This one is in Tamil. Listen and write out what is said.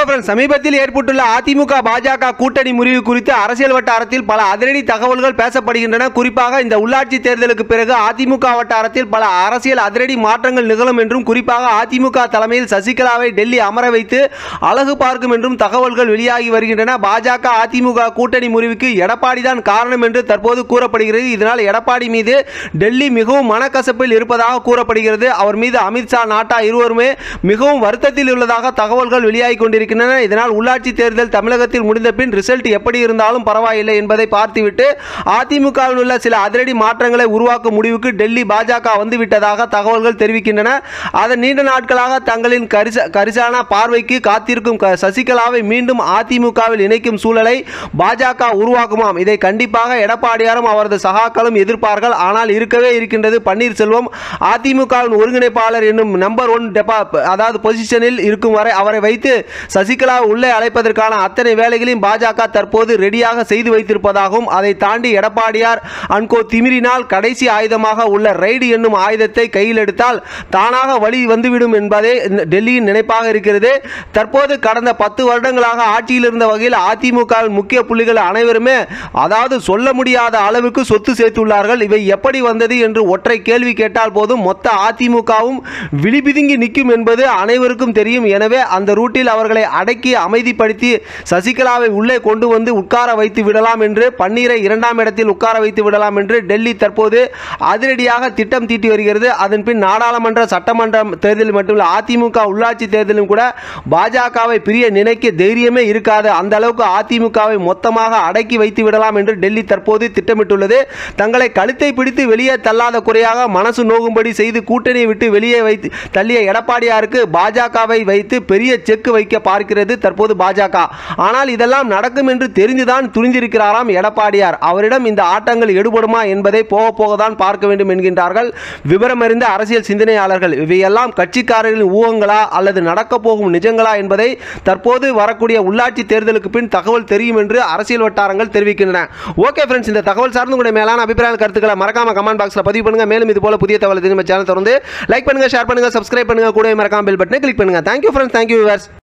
ஃப்ரெண்ட்ஸ், சமீபத்தில் ஏற்பட்டுள்ள அதிமுக பாஜக கூட்டணி முறிவு குறித்து அரசியல் வட்டாரத்தில் பல அதிரடி தகவல்கள் பேசப்படுகின்றன குறிப்பாக இந்த உள்ளாட்சி தேர்தலுக்கு பிறகு அதிமுக வட்டாரத்தில் பல அரசியல் அதிரடி மாற்றங்கள் நிகழும் என்றும் குறிப்பாக அதிமுக தலைமையில் சசிகலாவை டெல்லி அமர வைத்து அழகு பார்க்கும் என்றும் தகவல்கள் வெளியாகி வருகின்றன பாஜக அதிமுக கூட்டணி முறிவுக்கு எடப்பாடி தான் காரணம் என்று தற்போது கூறப்படுகிறது இதனால் எடப்பாடி மீது டெல்லி மிகவும் மனக்கசப்பில் இருப்பதாக கூறப்படுகிறது அவர் மீது அமித்ஷா நாட்டா இருவருமே மிகவும் வருத்தத்தில் உள்ளதாக தகவல்கள் வெளியாகி கொண்டிருக்கின்றன இதனால் உள்ளாட்சி தேர்தல் தமிழகத்தில் முடிந்த பின் ரிசல்ட் எப்படி இருந்தாலும் பரவாயில்லை என்பதை பார்த்துவிட்டு அதிமுகவில் உள்ள சில அதிரடி மாற்றங்களை உருவாக்கும் முடிவுக்கு டெல்லி பாஜக வந்துவிட்டதாக தகவல்கள் தெரிவிக்கின்றன அதன் நீண்ட நாட்களாக தங்களின் கரிச கரிசான பார்வைக்கு காத்திருக்கும் க- சசிகலாவை மீண்டும் அதிமுகவில் இணைக்கும் சூழலை பாஜக உருவாக்குமாம் இதை கண்டிப்பாக எடப்பாடியாரும் அவரது சகாக்களும் எதிர்ப்பார்கள் ஆனால் இருக்கவே இருக்கின்றது பன்னீர்செல்வம் அதிமுகவின் ஒருங்கிணைப்பாளர் என்னும் நம்பர் ஒன் டெபா அதாவது பொசிஷனில் இருக்கும் வரை அவரை வைத்து சசிகலா உள்ளே அழைப்பதற்கான அத்தனை வேலைகளையும் பாஜக தற்போது ரெடியாக செய்து வைத்திருப்பதாகவும் அதை தாண்டி எடப்பாடியார் அன்கோ திமிரினால் கடைசி ஆயுதமாக உள்ள ரைடு என்னும் ஆயுதத்தை கையில் எடுத்தால் தானாக வழி வந்துவிடும் என்பதே இந்த டெல்லியின் நினைப்பாக இருக்கிறது தற்போது கடந்த பத்து வருடங்களாக ஆட்சியில் இருந்த வகையில் அதிமுகவின் முக்கிய புள்ளிகள் அனைவருமே அதாவது சொல்ல முடியாத அளவுக்கு சொத்து சேர்த்துள்ளார்கள் இவை எப்படி வந்தது என்று ஒற்றை கேள்வி கேட்டால் போதும் மொத்த அதிமுகவும் விழிபிதுங்கி நிற்கும் என்பது அனைவருக்கும் தெரியும் எனவே அந்த ரூட்டில் அவர்களை அடக்கி அமைதிப்படுத்தி சசிகலாவை உள்ளே கொண்டு வந்து உட்கார வைத்து விடலாம் என்று பன்னீரை இரண்டாம் இடத்தில் உட்கார வைத்து விடலாம் என்று டெல்லி தற்போது அதிரடியாக திட்டம் தீட்டி வருகிறது அதன் பின் நாடாளுமன்ற சட்டமன்ற தேர்தலில் மட்டுமல்ல அதிமுக உள்ளாட்சி தேர்தலிலும் கூட பாஜகவை பிரிய நினைக்க தைரியமே இருக்காது அந்த அளவுக்கு அதிமுகவை மொத்தமாக அடக்கி வைத்து விடலாம் என்று டெல்லி தற்போது திட்டமிட்டுள்ளது தங்களை கழுத்தை பிடித்து வெளியே தள்ளாத குறையாக மனசு நோகும்படி செய்து கூட்டணியை விட்டு வெளியே வைத்து தள்ளிய எடப்பாடியாருக்கு பாஜகவை வைத்து பெரிய செக்கு வைக்க பார்க்கிறது தற்போது பாஜக ஆனால் இதெல்லாம் நடக்கும் என்று தெரிந்துதான் துணிந்திருக்கிறாராம் எடப்பாடியார் அவரிடம் இந்த ஆட்டங்கள் எடுபடுமா என்பதை போக போக தான் பார்க்க வேண்டும் என்கின்றார்கள் விவரமறிந்த அரசியல் சிந்தனையாளர்கள் இவையெல்லாம் கட்சிக்காரர்களின் ஊகங்களா அல்லது நடக்கப் போகும் நிஜங்களா என்பதை தற்போது வரக்கூடிய உள்ளாட்சி தேர்தலுக்கு பின் தகவல் தெரியும் என்று அரசியல் வட்டாரங்கள் தெரிவிக்கின்றன ஓகே ஃப்ரெண்ட்ஸ் இந்த தகவல் சார்ந்து உங்களுடைய மேலான அபிப்பிராய கருத்துக்களை மறக்காம கமெண்ட் பாக்ஸில் பதிவு பண்ணுங்க மேலும் இது போல புதிய தகவல் தெரியும் சேனல் தொடர்ந்து லைக் பண்ணுங்க ஷேர் பண்ணுங்க சப்ஸ்கிரைப் பண்ணுங்க கூட மறக்காம பெல் பட்டனை கிளிக் பண்ணுங்க தேங்க்யூ ஃப்ரெண்ட்ஸ் தேங்க்யூ விவர்ஸ்